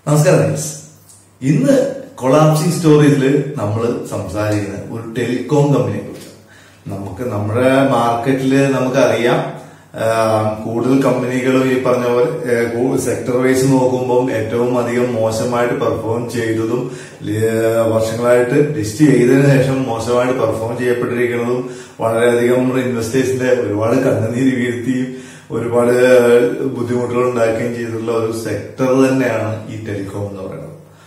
നമസ്കാരം ഗൈസ് ഇന്ന് കൊളാപ്സിംഗ് സ്റ്റോറീസിൽ നമ്മൾ സംസാരിക്കുന്നത് ഒരു ടെലികോം കമ്പനിയെ കുറിച്ച് നമുക്ക് നമ്മുടെ മാർക്കറ്റിൽ നമുക്കറിയാം ആ, കൂടുതൽ കമ്പനികളും ഈ പറഞ്ഞ പോലെ സെക്ടർ വൈസ് നോക്കുമ്പോൾ ഏറ്റവും അധികം മോശമായിട്ട് പെർഫോം ചെയ്തതും ല- വർഷങ്ങളായിട്ട് ലിസ്റ്റ് ചെയ്തതിനു ശേഷം മോശമായിട്ട് പെർഫോം ചെയ്യപ്പെട്ടിരിക്കുന്നതും വളരെയധികം ഇൻവെസ്റ്റേഴ്സിന്റെ ഒരുപാട് കണ്ണുനീര് വീഴ്ത്തിയും ഒരുപാട് ബുദ്ധിമുട്ടുകൾ ഉണ്ടാക്കുകയും ചെയ്തിട്ടുള്ള ഒരു സെക്ടർ തന്നെയാണ് ഈ ടെലികോം എന്ന് പറയുന്നത്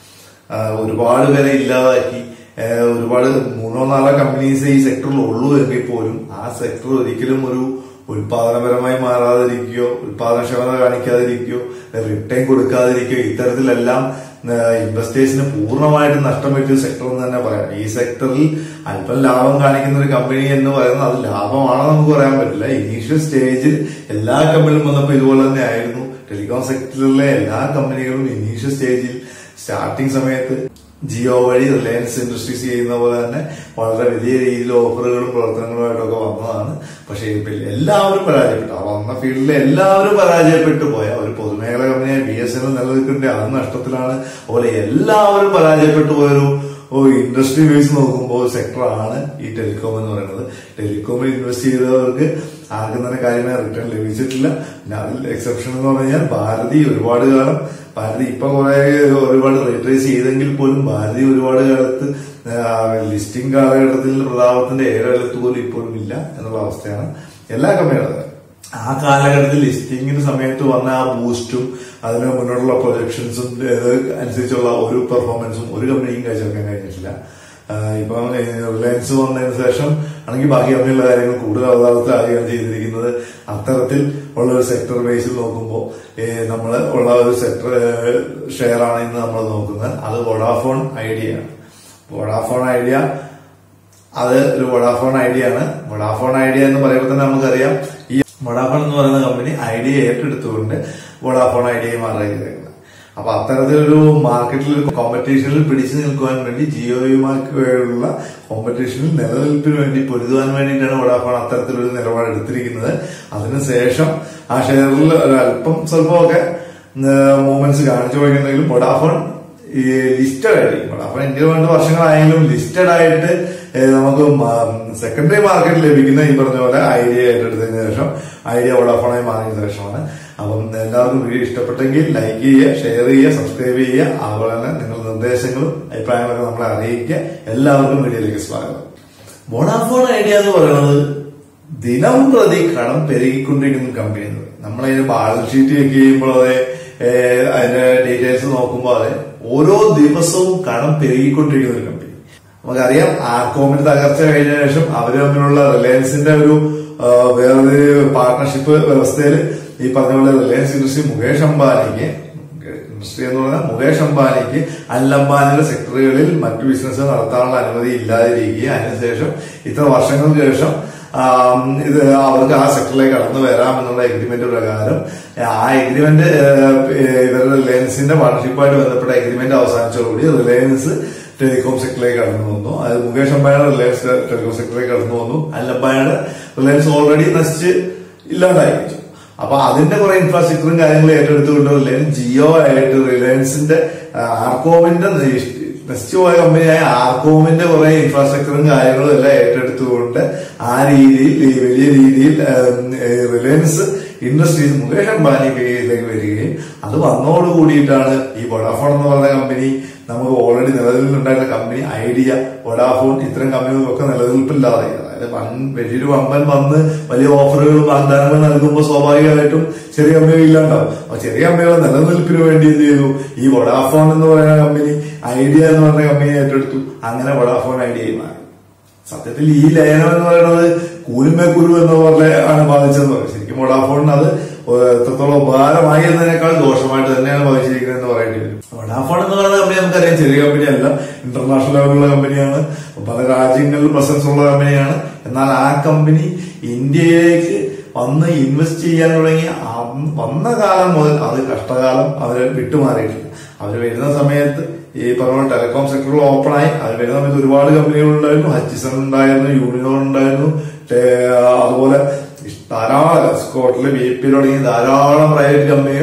ആ, ഒരുപാട് പേരെ ഇല്ലാതാക്കി ആ, ഒരുപാട് മൂന്നോ നാലോ കമ്പനീസ് ഈ സെക്ടറിൽ ഉള്ളൂ എങ്കിൽ പോലും ആ സെക്ടർ ഒരിക്കലും ഒരു ഉൽപാദനപരമായി മാറാതിരിക്കുകയോ ഉൽപാദനക്ഷമത കാണിക്കാതിരിക്കുകയോ റിട്ടേൺ കൊടുക്കാതിരിക്കുകയോ ഇത്തരത്തിലെല്ലാം ഇൻവെസ്റ്റേഴ്സിന് പൂർണ്ണമായിട്ട് നഷ്ടം പറ്റിയ സെക്ടർ എന്ന് തന്നെ പറയാം ഈ സെക്ടറിൽ അല്പം ലാഭം കാണിക്കുന്ന ഒരു കമ്പനി എന്ന് പറയുന്നത് അത് ലാഭമാണെന്ന് നമുക്ക് പറയാൻ പറ്റില്ല ഇനീഷ്യൽ സ്റ്റേജിൽ എല്ലാ കമ്പനികളും വന്നപ്പോൾ ഇതുപോലെ തന്നെ ആയിരുന്നു ടെലികോം സെക്ടറിലെ എല്ലാ കമ്പനികളും ഇനീഷ്യൽ സ്റ്റേജിൽ സ്റ്റാർട്ടിംഗ് സമയത്ത് ജിയോ വഴി റിലയൻസ് ഇൻഡസ്ട്രീസ് ചെയ്യുന്ന പോലെ തന്നെ വളരെ വലിയ രീതിയിൽ ഓഫറുകളും പ്രവർത്തനങ്ങളുമായിട്ടൊക്കെ വന്നതാണ് പക്ഷേ ഇപ്പൊ എല്ലാവരും പരാജയപ്പെട്ടു ആ വന്ന ഫീൽഡിൽ എല്ലാവരും പരാജയപ്പെട്ടു പോയ ഒരു പൊതുമേഖല കമ്പനിയായ ബി എസ് എൻ എൽ നിലനിൽക്കേണ്ട അത് നഷ്ടത്തിലാണ് അതുപോലെ എല്ലാവരും പരാജയപ്പെട്ടു പോയൊരു ഒരു ഇൻഡസ്ട്രി ബേസ് നോക്കുമ്പോൾ സെക്ടറാണ് ഈ ടെലികോം എന്ന് പറയുന്നത് ടെലികോമിൽ ഇൻവെസ്റ്റ് ചെയ്തവർക്ക് ആർക്കും തന്നെ കാര്യമായ റിട്ടേൺ ലഭിച്ചിട്ടില്ല പിന്നെ അതിൽ എക്സെപ്ഷൻ എന്ന് പറഞ്ഞാൽ ഭാരതി ഒരുപാട് കാലം ഭാരതി ഇപ്പൊ കുറെ ഒരുപാട് റീട്രേസ് ചെയ്തെങ്കിൽ പോലും ഭാരതി ഒരുപാട് കാലത്ത് ലിസ്റ്റിംഗ് കാലഘട്ടത്തിൽ പ്രതാപത്തിന്റെ ഏഴെടുത്ത് പോലും ഇപ്പോഴും ഇല്ല എന്നുള്ള അവസ്ഥയാണ് എല്ലാ കമ്പനികളും ആ കാലഘട്ടത്തിൽ ലിസ്റ്റിംഗിന് സമയത്ത് വന്ന ആ ബൂസ്റ്റും അതിന് മുന്നോട്ടുള്ള പ്രൊജക്ഷൻസും അനുസരിച്ചുള്ള ഒരു പെർഫോമൻസും ഒരു കമ്പനിയും കാഴ്ചവെക്കാൻ കഴിഞ്ഞിട്ടില്ല ആഹ് ഇപ്പം റിലയൻസ് വന്നതിന് ശേഷം ആണെങ്കിൽ ബാക്കി കമ്പനിയുള്ള കാര്യങ്ങൾ കൂടുതൽ അവതാളത്തിലാകുകയാണ് ചെയ്തിരിക്കുന്നത് അത്തരത്തിൽ ഉള്ള ഒരു സെക്ടർ ബേസിൽ നോക്കുമ്പോൾ നമ്മൾ ഉള്ള ഒരു സെക്ടർ ഷെയർ ആണ് ഇന്ന് നമ്മൾ നോക്കുന്നത് അത് വോഡാഫോൺ ഐഡിയ ആണ് വോഡാഫോൺ ഐഡിയ അത് ഒരു വോഡാഫോൺ ഐഡിയ ആണ് വോഡാഫോൺ ഐഡിയ എന്ന് പറയുമ്പോൾ തന്നെ നമുക്കറിയാം ഈ വോഡാഫോൺ എന്ന് പറയുന്ന കമ്പനി ഐഡിയ ഏറ്റെടുത്തുകൊണ്ട് വോഡാഫോൺ ഐഡിയയെ മാറിയിരിക്കുന്നത് അപ്പൊ അത്തരത്തിലൊരു മാർക്കറ്റിൽ ഒരു കോമ്പറ്റീഷനിൽ പിടിച്ചു നിൽക്കുവാൻ വേണ്ടി ജിയോയുമായിട്ടുള്ള കോമ്പറ്റീഷനിൽ നിലനിൽപ്പിന് വേണ്ടി പൊരുതുവാൻ വേണ്ടിയിട്ടാണ് വോഡാഫോൺ അത്തരത്തിലൊരു നിലപാട് എടുത്തിരിക്കുന്നത് അതിനുശേഷം ആ ഷെയറിൽ ഒരല്പം സ്വല്പമൊക്കെ മൂവ്മെന്റ്സ് കാണിച്ചു പോയിട്ടുണ്ടെങ്കിലും വോഡാഫോൺ ഈ ലിസ്റ്റഡ് ആയിട്ട് വോഡാഫോൺ ഇന്ത്യയിൽ വേണ്ട വർഷങ്ങളായെങ്കിലും ലിസ്റ്റഡ് ആയിട്ട് ഏഹ് നമുക്ക് സെക്കൻഡറി മാർക്കറ്റിൽ ലഭിക്കുന്ന ഈ പറഞ്ഞ പോലെ ഐഡിയ ഏറ്റെടുത്തതിന് ശേഷം ഐഡിയ വോഡാഫോണായി മാറിയതിനു ശേഷമാണ് അപ്പം എല്ലാവർക്കും വീഡിയോ ഇഷ്ടപ്പെട്ടെങ്കിൽ ലൈക്ക് ചെയ്യുക ഷെയർ ചെയ്യുക സബ്സ്ക്രൈബ് ചെയ്യുക അതുപോലെ തന്നെ നിങ്ങളുടെ നിർദ്ദേശങ്ങളും അഭിപ്രായങ്ങളൊക്കെ നമ്മളെ അറിയിക്കുക എല്ലാവർക്കും വീഡിയോയിലേക്ക് സ്വാഗതം വോഡാഫോൺ ഐഡിയ എന്ന് പറയുന്നത് ദിനം പ്രതി കടം പെരുകിക്കൊണ്ടിരിക്കുന്ന കമ്പനിയാണ് നമ്മളതിന് ബാലൻസ് ഷീറ്റ് വെക്ക് ചെയ്യുമ്പോൾ അതെ ഏഹ് അതിന്റെ ഡീറ്റെയിൽസ് നോക്കുമ്പോൾ അതെ ഓരോ ദിവസവും കടം പെരുകിക്കൊണ്ടിരിക്കുന്ന ഒരു കമ്പനി നമുക്കറിയാം ആർക്കോമിന്റെ തകർച്ച കഴിഞ്ഞ ശേഷം അവര് തമ്മിലുള്ള റിലയൻസിന്റെ ഒരു ആ, വേറൊരു പാർട്ണർഷിപ്പ് വ്യവസ്ഥയിൽ ഈ പറഞ്ഞ പോലെ റിലയൻസ് ഇൻഡസ്ട്രി മുകേഷ് അംബാനിക്ക് ഇൻഡസ്ട്രി എന്ന് പറഞ്ഞാൽ മുകേഷ് അംബാനിക്ക് അൽ അംബാനിയുടെ സെക്ടറുകളിൽ മറ്റു ബിസിനസ് നടത്താനുള്ള അനുമതി ഇല്ലാതിരിക്കുകയും അതിനുശേഷം ഇത്ര വർഷങ്ങൾക്ക് ശേഷം ആം, ഇത് അവർക്ക് ആ സെക്ടറിലേക്ക് കടന്നു വരാമെന്നുള്ള എഗ്രിമെന്റ് പ്രകാരം ആ എഗ്രിമെന്റ് ഇവരുടെ റിലയൻസിന്റെ പാർട്ണർഷിപ്പുമായിട്ട് ബന്ധപ്പെട്ട എഗ്രിമെന്റ് അവസാനിച്ചതോടുകൂടി റിലയൻസ് ടെലികോം സെക്ടറിലേക്ക് കടന്നു വന്നു അത് മുകേഷ് അംബാനിയുടെ റിലയൻസ് ടെലികോം സെക്ടറിലേക്ക് കടന്നു വന്നു അൽ അംബാനിയുടെ റിലയൻസ് ഓൾറെഡി നശിച്ച് ഇല്ലാണ്ടായി അപ്പൊ അതിന്റെ കുറെ ഇൻഫ്രാസ്ട്രക്ചറും കാര്യങ്ങളും ഏറ്റെടുത്തുകൊണ്ട് റിലയൻസ് ജിയോ ആയിട്ട് റിലയൻസിന്റെ ആ, ആർക്കോമിന്റെ നശി- നശിച്ചുപോയ കമ്പനിയായ ആർക്കോമിന്റെ കുറെ ഇൻഫ്രാസ്ട്രക്ചറും കാര്യങ്ങളും എല്ലാം ഏറ്റെടുത്തുകൊണ്ട് ആ രീതിയിൽ ഈ വലിയ രീതിയിൽ ഉം, ഏ, റിലയൻസ് ഇൻഡസ്ട്രീസ് മുകേഷ് അംബാനി കയ്യിലേക്ക് വരികയും അത് വന്നോട് കൂടിയിട്ടാണ് ഈ വോഡാഫോൺ എന്ന് പറയുന്ന കമ്പനി നമുക്ക് ഓൾറെഡി നിലനിൽപ്പുണ്ടായിരുന്ന കമ്പനി ഐഡിയ വോഡാഫോൺ ഇത്തരം കമ്പനികൾക്കൊക്കെ നിലനിൽപ്പില്ലാതെ അതായത് വൻ വലിയൊരു വമ്പൻ വന്ന് വലിയ ഓഫറുകളും വാഗ്ദാനങ്ങളും നൽകുമ്പോൾ സ്വാഭാവികമായിട്ടും ചെറിയ കമ്പനികൾ ഇല്ലാണ്ടാവും അപ്പൊ ചെറിയ കമ്പനികൾ നിലനിൽപ്പിന് വേണ്ടി എന്ത് ചെയ്തു ഈ വോഡാഫോൺ എന്ന് പറയുന്ന കമ്പനി ഐഡിയ എന്ന് പറയുന്ന കമ്പനി ഏറ്റെടുത്തു അങ്ങനെ വോഡാഫോൺ ഐഡിയ മാറി സത്യത്തിൽ ഈ ലയനം എന്ന് പറയുന്നത് കൂലുമേ കുരു എന്ന പോലെ ആണ് ബാധിച്ചതെന്ന് പറയും ശരിക്കും വോഡാഫോണിന് അത് എത്രത്തോളം ഉപകാരമായി എന്നതിനേക്കാൾ ദോഷമായിട്ട് തന്നെയാണ് ബാധിച്ചിരിക്കുന്നത് എന്ന് പറയേണ്ടി വരും വോഡാഫോൺ എന്ന് പറയുന്ന കമ്പനി നമുക്കറിയാം ചെറിയ കമ്പനിയല്ല ഇന്റർനാഷണൽ ലെവലുള്ള കമ്പനിയാണ് പല രാജ്യങ്ങളിൽ പ്രസൻസ് ഉള്ള കമ്പനിയാണ് എന്നാൽ ആ കമ്പനി ഇന്ത്യയിലേക്ക് വന്ന് ഇൻവെസ്റ്റ് ചെയ്യാൻ തുടങ്ങിയ അന്ന് വന്ന കാലം മുതൽ അത് കഷ്ടകാലം അവര് വിട്ടുമാറിയിട്ടില്ല അവര് വരുന്ന സമയത്ത് ഈ പറഞ്ഞ ടെലികോം സെക്ടറിൽ ഓപ്പണായി അവർ വരുന്ന സമയത്ത് ഒരുപാട് കമ്പനികൾ ഉണ്ടായിരുന്നു ഹച്ചിസൺ ഉണ്ടായിരുന്നു യൂണിയോൺ ഉണ്ടായിരുന്നു ടേ- അതുപോലെ ധാരാളം സ്കോട്ടില് ബി പി തുടങ്ങിയ ധാരാളം പ്രൈവറ്റ് കമ്പനികൾ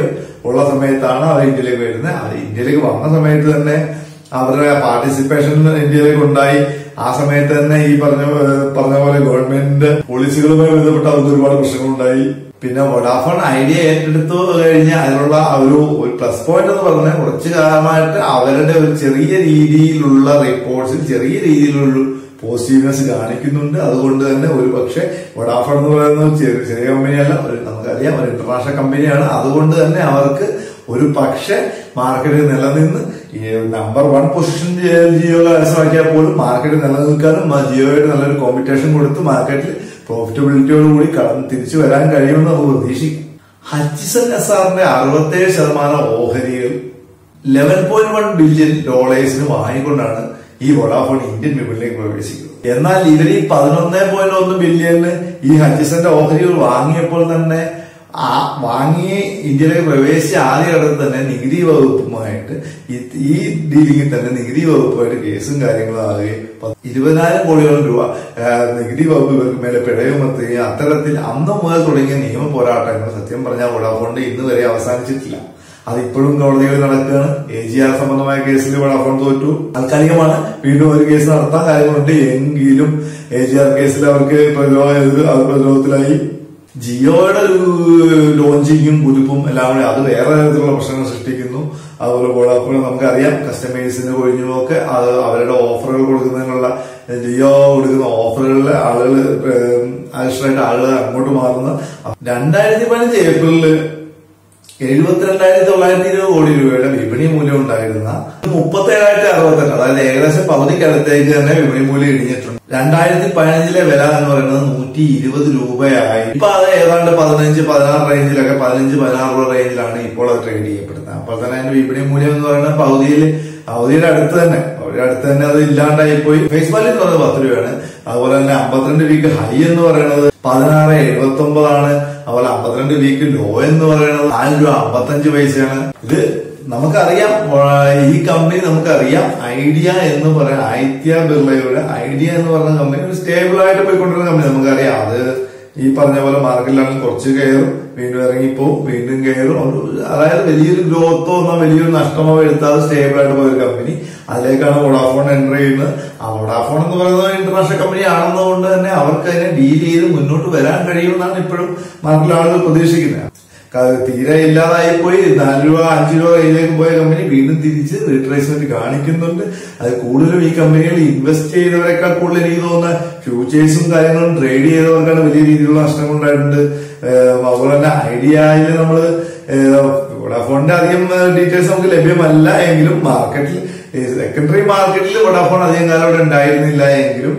ഉള്ള സമയത്താണ് അവർ ഇന്ത്യയിലേക്ക് വരുന്നത് അവർ ഇന്ത്യയിലേക്ക് വന്ന സമയത്ത് തന്നെ അവരുടെ പാർട്ടിസിപ്പേഷൻ ഇന്ത്യയിലേക്ക് ഉണ്ടായി ആ സമയത്ത് തന്നെ ഈ പറഞ്ഞ പറഞ്ഞ പോലെ ഗവൺമെന്റ് പോളിസികളുമായി ബന്ധപ്പെട്ട് അവർക്ക് ഒരുപാട് പ്രശ്നങ്ങളുണ്ടായി പിന്നെ വൊഡാഫോൺ ഐഡിയ ഏറ്റെടുത്തു കഴിഞ്ഞാൽ അതിനുള്ള ആ ഒരു ഒരു പ്ലസ് പോയിന്റ് എന്ന് പറഞ്ഞാൽ കുറച്ചു കാലമായിട്ട് അവരുടെ ഒരു ചെറിയ രീതിയിലുള്ള റിപ്പോർട്ട്സിൽ ചെറിയ രീതിയിലുള്ള പോസിറ്റീവ്നെസ് കാണിക്കുന്നുണ്ട് അതുകൊണ്ട് തന്നെ ഒരു പക്ഷേ വൊഡാഫോൺ എന്ന് പറയുന്നത് ചെറിയ ചെറിയ കമ്പനിയല്ല ഒരു നമുക്കറിയാം ഒരു ഇന്റർനാഷണൽ കമ്പനിയാണ് അതുകൊണ്ട് തന്നെ അവർക്ക് ഒരു പക്ഷേ മാർക്കറ്റിൽ നിലനിന്ന് ഈ നമ്പർ വൺ പൊസിഷൻ ജിയോ കരസ്ഥമാക്കിയാൽ പോലും മാർക്കറ്റിൽ നിലനിൽക്കാനും ആ ജിയോയുടെ നല്ലൊരു കോമ്പറ്റീഷൻ കൊടുത്ത് മാർക്കറ്റിൽ പ്രോഫിറ്റബിലിറ്റിയോടുകൂടി കടന്ന് തിരിച്ചു വരാൻ കഴിയുമെന്ന് നമുക്ക് പ്രതീക്ഷിക്കും ഹച്ചിസൺ എസ് ആറിന്റെ അറുപത്തേഴ് ശതമാനം ഓഹരികൾ ലെവൻ പോയിന്റ് വൺ ബില്യൺ ഡോളേഴ്സിന് വാങ്ങിക്കൊണ്ടാണ് ഈ വൊഡാഫോൺ ഇന്ത്യൻ വിപണിയിലേക്ക് പ്രവേശിക്കുന്നത് എന്നാൽ ഇവർ ഈ പതിനൊന്ന് പോയിന്റ് ഒന്ന് ബില്യണിന് ഈ ഹച്ചിസന്റെ ഓഹരികൾ വാങ്ങിയപ്പോൾ തന്നെ ആ വാങ്ങി ഇന്ത്യയിലേക്ക് പ്രവേശിച്ച ആദ്യ ഘട്ടത്തിൽ തന്നെ നികുതി വകുപ്പുമായിട്ട് ഈ- ഈ ഡീലിംഗിൽ തന്നെ നികുതി വകുപ്പുമായിട്ട് കേസും കാര്യങ്ങളും ആകുകയും പത്ത് ഇരുപതിനായിരം കോടിയോളം രൂപ ആ, നികുതി വകുപ്പ് ഇവർക്ക് മേലെ പിഴയുമത്തുകയും അത്തരത്തിൽ അന്ന് മുതൽ തുടങ്ങിയ നിയമ പോരാട്ടങ്ങൾ സത്യം പറഞ്ഞാൽ വോഡാഫോണിന്റെ ഇന്ന് വരെ അവസാനിച്ചിട്ടില്ല അതിപ്പോഴും കോടതികളിൽ നടക്കുകയാണ് എ ജി ആർ സംബന്ധമായ കേസിൽ വോഡാഫോൺ തോറ്റു താൽക്കാലികമാണ് വീണ്ടും ഒരു കേസ് നടത്താൻ കാര്യങ്ങളുണ്ട് എങ്കിലും എ ജി ആർ കേസിൽ അവർക്ക് പ്രതിരോധ അവർ പ്രതിരോധത്തിലായി ജിയോയുടെ ഒരു ലോഞ്ചിങ്ങും കുതിപ്പും എല്ലാം കൂടെ അത് വേറെ തരത്തിലുള്ള പ്രശ്നങ്ങൾ സൃഷ്ടിക്കുന്നു അതുപോലെ വോഡാഫോൺ നമുക്കറിയാം കസ്റ്റമേഴ്സിന് കൊഴിഞ്ഞുമൊക്കെ അത് അവരുടെ ഓഫറുകൾ കൊടുക്കുന്നതിനുള്ള ജിയോ കൊടുക്കുന്ന ഓഫറുകളിൽ ആളുകൾ ആകർഷമായിട്ട് ആളുകൾ അങ്ങോട്ട് മാറുന്ന രണ്ടായിരത്തി പതിനഞ്ച് ഏപ്രിലില് എഴുപത്തിരണ്ടായിരത്തി തൊള്ളായിരത്തി ഇരുപത് കോടി രൂപയുടെ വിപണി മൂല്യം ഉണ്ടായിരുന്ന മുപ്പത്തി ഏഴായിരത്തി അറുപത്തെട്ട് അതായത് ഏകദേശം പകുതിക്കടുത്തേക്ക് തന്നെ വിപണി മൂല്യം ഇടിഞ്ഞിട്ടുണ്ട് രണ്ടായിരത്തി പതിനഞ്ചിലെ വില എന്ന് പറയുന്നത് നൂറ്റി ഇരുപത് രൂപയായി ഇപ്പൊ അത് ഏതാണ്ട് പതിനഞ്ച് പതിനാറ് റേഞ്ചിലൊക്കെ പതിനഞ്ച് പതിനാറ് രൂപ റേഞ്ചിലാണ് ഇപ്പോൾ അത് ട്രേഡ് ചെയ്യപ്പെടുന്നത് അപ്പോൾ തന്നെ അതിന്റെ വിപണി മൂല്യം എന്ന് പറയുന്നത് പകുതിയിൽ പകുതിയുടെ അടുത്ത് തന്നെ പകുതിയുടെ അടുത്ത് തന്നെ അത് ഇല്ലാണ്ടായി പോയി ഫേസ് വാല്യൂ എന്ന് പറയുന്നത് പത്ത് രൂപയാണ് അതുപോലെ തന്നെ അമ്പത്തിരണ്ട് വീക്ക് ഹൈ എന്ന് പറയുന്നത് പതിനാറ് എഴുപത്തി ഒമ്പതാണ് അതുപോലെ അമ്പത്തിരണ്ട് വീക്ക് ലോ എന്ന് പറയുന്നത് നാല് രൂപ അമ്പത്തഞ്ച് പൈസയാണ് ഇത് നമുക്കറിയാം ആ, ഈ കമ്പനി നമുക്കറിയാം ഐഡിയ എന്ന് പറയാൻ ആദിത്യ ബിർളയുടെ ഐഡിയ എന്ന് പറയുന്ന കമ്പനി ഒരു സ്റ്റേബിൾ ആയിട്ട് പോയിക്കൊണ്ടിരുന്ന കമ്പനി നമുക്കറിയാം അത് ഈ പറഞ്ഞ പോലെ മാർക്കറ്റിലാണെങ്കിൽ കുറച്ച് കയറും വീണ്ടും ഇറങ്ങിപ്പോവും വീണ്ടും കയറും ഒരു- അതായത് വലിയൊരു ഗ്രോത്തോ എന്നോ വലിയൊരു നഷ്ടമോ എടുത്താതെ സ്റ്റേബിൾ ആയിട്ട് പോയ ഒരു കമ്പനി അതിലേക്കാണ് വോഡാഫോൺ എൻ്റർ ചെയ്യുന്നത് ആ വോഡാഫോൺ എന്ന് പറയുന്നത് ഇന്റർനാഷണൽ കമ്പനി ആണെന്നുകൊണ്ട് തന്നെ അവർക്ക് അതിനെ ഡീൽ ചെയ്ത് മുന്നോട്ട് വരാൻ കഴിയുമെന്നാണ് ഇപ്പോഴും മാർക്കറ്റിൽ ആളുകൾ പ്രതീക്ഷിക്കുന്നത് ക- തീരെ ഇല്ലാതായി പോയി നാല് രൂപ അഞ്ച് രൂപ കയ്യിലേക്ക് പോയ കമ്പനി വീണ്ടും തിരിച്ച് റീട്രേസ്മെന്റ് കാണിക്കുന്നുണ്ട് അത് കൂടുതലും ഈ കമ്പനികൾ ഇൻവെസ്റ്റ് ചെയ്തവരെക്കാൾ കൂടുതൽ എനിക്ക് തോന്നുന്ന ഫ്യൂച്ചേഴ്സും കാര്യങ്ങളും ട്രേഡ് ചെയ്തവർക്കാണ് വലിയ രീതിയിലുള്ള നഷ്ടങ്ങൾ ഉണ്ടായിട്ടുണ്ട് ഏഹ് അതുപോലെ തന്നെ ഐഡിയയിൽ നമ്മള് വോഡാഫോണിന്റെ അധികം ഡീറ്റെയിൽസ് നമുക്ക് ലഭ്യമല്ല എങ്കിലും മാർക്കറ്റിൽ സെക്കൻഡറി മാർക്കറ്റിൽ വോഡാഫോൺ അധികം കാലം ഇവിടെ ഉണ്ടായിരുന്നില്ല എങ്കിലും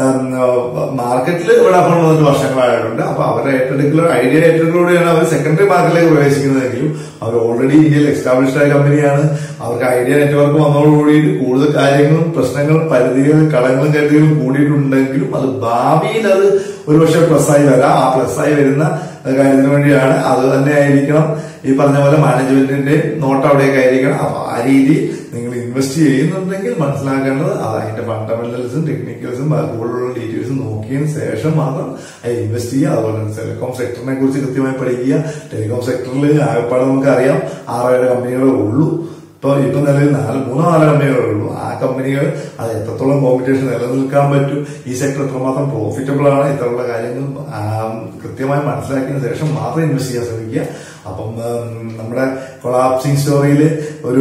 മാർക്കറ്റിൽ വോഡാഫോൺ വന്നിട്ട് വർഷങ്ങളായിട്ടുണ്ട് അപ്പൊ അവരുടെ ഏറ്റെടുക്കൽ ഐഡിയ ഏറ്റെടുക്കലോടെയാണ് അവർ സെക്കൻഡറി മാർക്കറ്റിലേക്ക് പ്രവേശിക്കുന്നതെങ്കിലും അവർ ഓൾറെഡി ഇന്ത്യയിൽ എസ്റ്റാബ്ലിഷ്ഡ് ആയ കമ്പനിയാണ് അവർക്ക് ഐഡിയ നെറ്റ്വർക്ക് വന്നതോടുകൂടി കൂടുതൽ കാര്യങ്ങളും പ്രശ്നങ്ങളും പരിധികളും കളങ്ങളും കരുതികളും കൂടിയിട്ടുണ്ടെങ്കിലും അത് ഭാവിയിൽ അത് ഒരുപക്ഷെ പ്ലസ് ആയി വരാം ആ പ്ലസ് ആയി വരുന്ന കാര്യത്തിന് വേണ്ടിയാണ് അത് തന്നെ ആയിരിക്കണം ഈ പറഞ്ഞ പോലെ മാനേജ്മെന്റിന്റെ നോട്ട് അവിടേക്ക് ആയിരിക്കണം അപ്പൊ ആ രീതി നിങ്ങൾ ഇൻവെസ്റ്റ് ചെയ്യുന്നുണ്ടെങ്കിൽ മനസ്സിലാക്കേണ്ടത് അത് അതിന്റെ ഫണ്ടമെന്റൽസും ടെക്നിക്കൽസും കൂടുതലുള്ള ഡീറ്റെയിൽസും നോക്കിയതിന് ശേഷം മാത്രം അത് ഇൻവെസ്റ്റ് ചെയ്യുക അതുപോലെ തന്നെ ടെലികോം സെക്ടറിനെ കുറിച്ച് കൃത്യമായി പഠിക്കുക ടെലികോം സെക്ടറിൽ ആകപ്പാടെ നമുക്ക് അറിയാം ആറേഴ് കമ്പനികളേ ഉള്ളൂ ഇപ്പൊ ഇപ്പൊ നിലവിൽ നാല് മൂന്നോ നാലോ കമ്പനികളേ ഉള്ളൂ ആ കമ്പനികൾ അത് എത്രത്തോളം കോമ്പറ്റീഷൻ നിലനിൽക്കാൻ പറ്റും ഈ സെക്ടർ എത്രമാത്രം പ്രോഫിറ്റബിൾ ആണ് ഇത്തരമുള്ള കാര്യങ്ങൾ ആ, കൃത്യമായി മനസ്സിലാക്കിയതിനു ശേഷം മാത്രം ഇൻവെസ്റ്റ് ചെയ്യാൻ ശ്രമിക്കുക അപ്പം ഉം, നമ്മുടെ കൊളാപ്സിംഗ് സ്റ്റോറിയിൽ ഒരു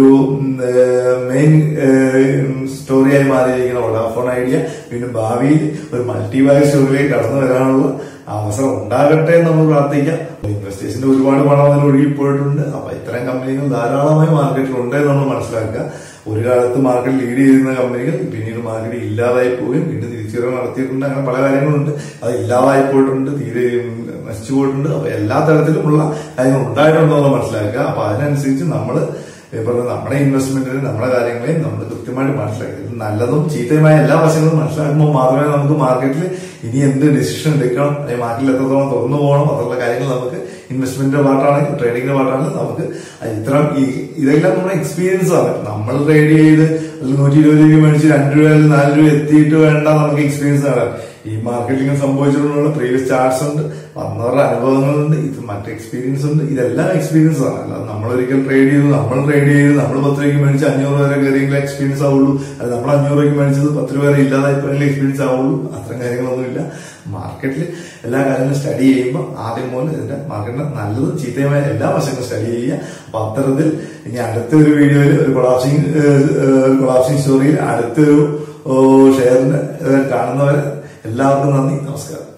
മെയിൻ സ്റ്റോറിയായി മാറിയിരിക്കുന്ന വോഡാഫോൺ ഐഡിയ വീണ്ടും ഭാവിയിൽ ഒരു മൾട്ടി ബാഗ് സ്റ്റോറിയിലേക്ക് കടന്നു വരാനുള്ള അവസരം ഉണ്ടാകട്ടെ എന്ന് നമ്മൾ പ്രാർത്ഥിക്കാം ഇൻവെസ്റ്റേഴ്സിന്റെ ഒരുപാട് പണം അതിൽ ഒഴുകിപ്പോയിട്ടുണ്ട് അപ്പൊ ഇത്തരം കമ്പനികൾ ധാരാളമായി മാർക്കറ്റിൽ ഉണ്ട് എന്ന് നമ്മൾ മനസ്സിലാക്കുക ഒരു കാലത്ത് മാർക്കറ്റ് ലീഡ് ചെയ്യുന്ന കമ്പനികൾ പിന്നീട് മാർക്കറ്റ് ഇല്ലാതായി പോവുകയും വീണ്ടും തിരിച്ചുവരവ് നടത്തിയിട്ടുണ്ട് അങ്ങനെ പല കാര്യങ്ങളുണ്ട് അത് ഇല്ലാതായി പോയിട്ടുണ്ട് തീരെ നശിച്ചു പോയിട്ടുണ്ട് അപ്പൊ എല്ലാ തരത്തിലുമുള്ള കാര്യങ്ങൾ ഉണ്ടായിട്ടുണ്ടോ എന്ന് മനസ്സിലാക്കുക അപ്പൊ അതിനനുസരിച്ച് നമ്മൾ പറഞ്ഞ നമ്മുടെ ഇൻവെസ്റ്റ്മെന്റിന് നമ്മുടെ കാര്യങ്ങളെയും നമ്മൾ കൃത്യമായിട്ട് മനസ്സിലാക്കുക ഇത് നല്ലതും ചീത്തയുമായ എല്ലാ വശങ്ങളും മനസ്സിലാക്കുമ്പോൾ മാത്രമേ നമുക്ക് മാർക്കറ്റിൽ ഇനി എന്ത് ഡിസിഷൻ എടുക്കണം അല്ലെങ്കിൽ മാർക്കറ്റിൽ എത്രത്തോളം തുറന്നു പോകണം അതുള്ള കാര്യങ്ങൾ നമുക്ക് ഇൻവെസ്റ്റ്മെന്റിന്റെ പാർട്ടാണെങ്കിൽ ട്രേഡിങ്ങിന്റെ പാർട്ടാണെങ്കിൽ നമുക്ക് ഇത്തരം ഈ- ഇതെല്ലാം നമ്മുടെ എക്സ്പീരിയൻസ് ആണ് നമ്മൾ ട്രേഡ് ചെയ്ത് അല്ലെങ്കിൽ നൂറ്റി ഇരുപത് രൂപ മേടിച്ച് രണ്ട് രൂപ അല്ലെങ്കിൽ നാല് രൂപ എത്തിയിട്ട് വേണ്ട നമുക്ക് എക്സ്പീരിയൻസ് ആണ് ഈ മാർക്കറ്റിംഗ് സംഭവിച്ചിട്ടുള്ള പ്രീവിയസ് ചാർട്ട്സ് ഉണ്ട് വന്നവരുടെ അനുഭവങ്ങളുണ്ട് ഇത് മറ്റു എക്സ്പീരിയൻസ് ഉണ്ട് ഇതെല്ലാം എക്സ്പീരിയൻസ് ആണ് അല്ലാതെ നമ്മളൊരിക്കൽ ട്രേഡ് ചെയ്തു നമ്മൾ ട്രേഡ് ചെയ്ത് നമ്മൾ പത്ത് രൂപയ്ക്ക് മേടിച്ച് അഞ്ഞൂറ് വരെ കയറിയെങ്കിലും എക്സ്പീരിയൻസ് ആവുള്ളൂ അത് നമ്മൾ അഞ്ഞൂറ് രൂപയ്ക്ക് മേടിച്ചത് പത്ത് രൂപ വരെ ഇല്ലാതായി പോയെങ്കിലും എക്സ്പീരിയൻസ് ആവുള്ളൂ അത്തരം കാര്യങ്ങളൊന്നുമില്ല മാർക്കറ്റിൽ എല്ലാ കാര്യങ്ങളും സ്റ്റഡി ചെയ്യുമ്പോൾ ആദ്യം മുതൽ ഇതിന്റെ മാർക്കറ്റിന്റെ നല്ലതും ചീത്തയുമായ എല്ലാ വശങ്ങളും സ്റ്റഡി ചെയ്യുക അപ്പൊ അത്തരത്തിൽ ഇനി അടുത്തൊരു വീഡിയോയിൽ ഒരു കൊളാപ്സിങ് കൊളാപ്സിങ് സ്റ്റോറിയിൽ അടുത്തൊരു ഷെയറിന് കാണുന്നവരെ എല്ലാവർക്കും നന്ദി നമസ്കാരം